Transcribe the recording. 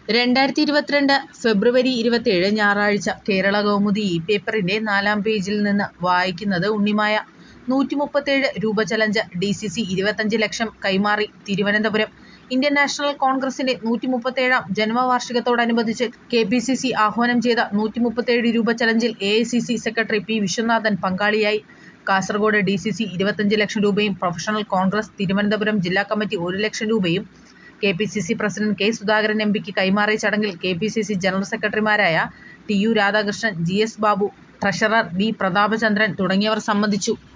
രണ്ടായിരത്തി ഇരുപത്തിരണ്ട് ഫെബ്രുവരി ഇരുപത്തിയേഴ് ഞായറാഴ്ച കേരള കൗമുദി ഈ പേപ്പറിന്റെ നാലാം പേജിൽ നിന്ന് വായിക്കുന്നത് ഉണ്ണിമായ. നൂറ്റി മുപ്പത്തേഴ് രൂപ ചലഞ്ച് ഡി സി സി ഇരുപത്തഞ്ച് ലക്ഷം കൈമാറി തിരുവനന്തപുരം ഇന്ത്യൻ നാഷണൽ കോൺഗ്രസിന്റെ നൂറ്റി മുപ്പത്തേഴാം ജന്മവാർഷികത്തോടനുബന്ധിച്ച് കെ പി സി സി ആഹ്വാനം ചെയ്ത നൂറ്റി മുപ്പത്തേഴ് രൂപ ചലഞ്ചിൽ A I C C secretary P Vishwanathan പങ്കാളിയായി. കാസർകോട് ഡി സി സി ഇരുപത്തഞ്ച് ലക്ഷം രൂപയും പ്രൊഫഷണൽ കോൺഗ്രസ് തിരുവനന്തപുരം ജില്ലാ കമ്മിറ്റി ഒരു ലക്ഷം രൂപയും K P C C president K Sudhakaran M പിക്ക് കൈമാറിയ ചടങ്ങിൽ K P C C general സെക്രട്ടറിമാരായ T U Radhakrishnan, G S Babu, treasurer V Prathapachandran തുടങ്ങിയവർ സംബന്ധിച്ചു.